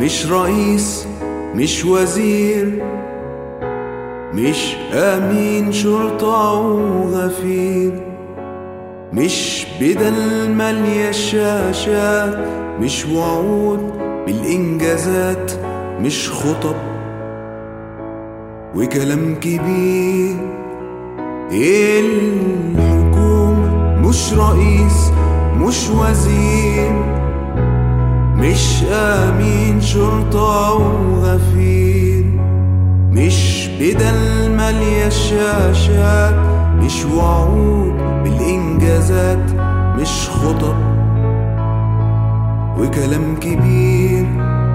مش رئيس مش وزير مش أمين شرطة وغفير مش بدل مالية الشاشات مش وعود بالإنجازات مش خطب وكلام كبير الحكومة مش رئيس مش وزير مش أمين شرطة وغفير مش بدل مالية الشاشات مش وعود بالإنجازات مش خطب وكلام كبير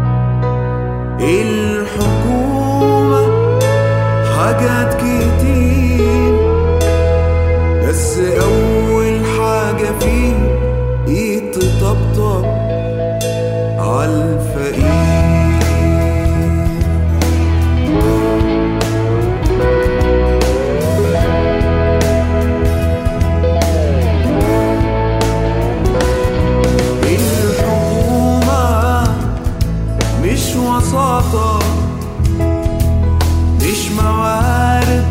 الحكومة حاجات كتير بس أول حاجة فيه يتطبطب عالفقير الحكومة مش وساطة مش موارد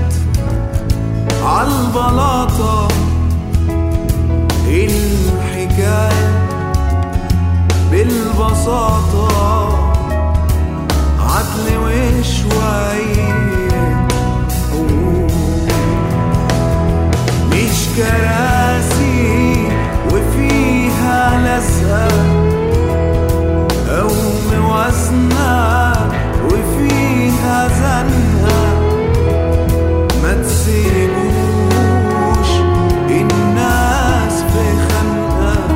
عالبلاطة الحكاية بالبساطة عدل وشوية هموم مش كراسي وفيها لزقة أو موازنة وفيها زنقة ما تسيبوش الناس في خنقة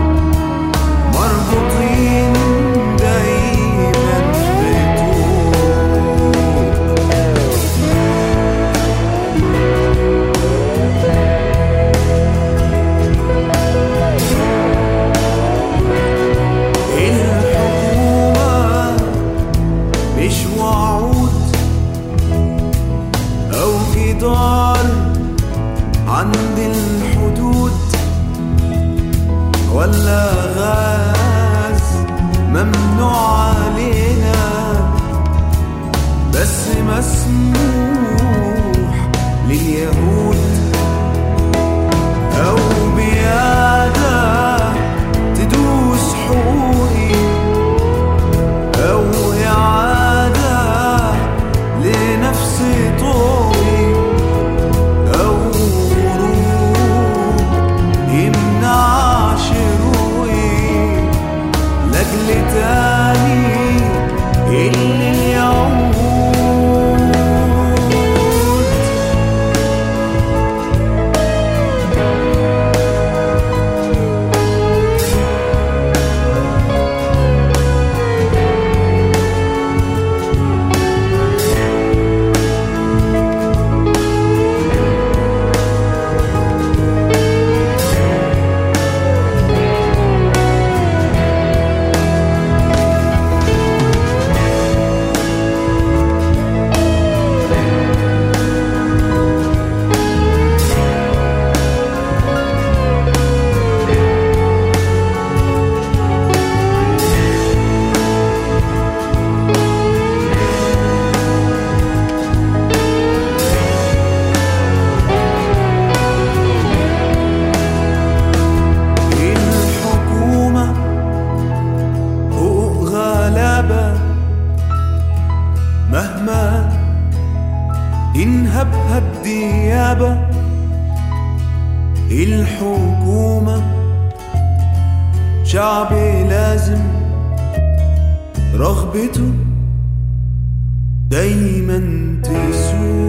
مربوطين دايما بطوق الحكومة مش وعود أو جدار عند الحدود ولا غاز ممنوع علينا بس مسموح لليهود أو بيادة تدوس حقوقي أو إعادة لنفس طوقي أو غروب يمنع شروقي لأجل تاني اللي اليوم الحكومة حقوق غلابة مهما ينهبها الديابة الحكومة شعبي لازم رغبته دايما تسوق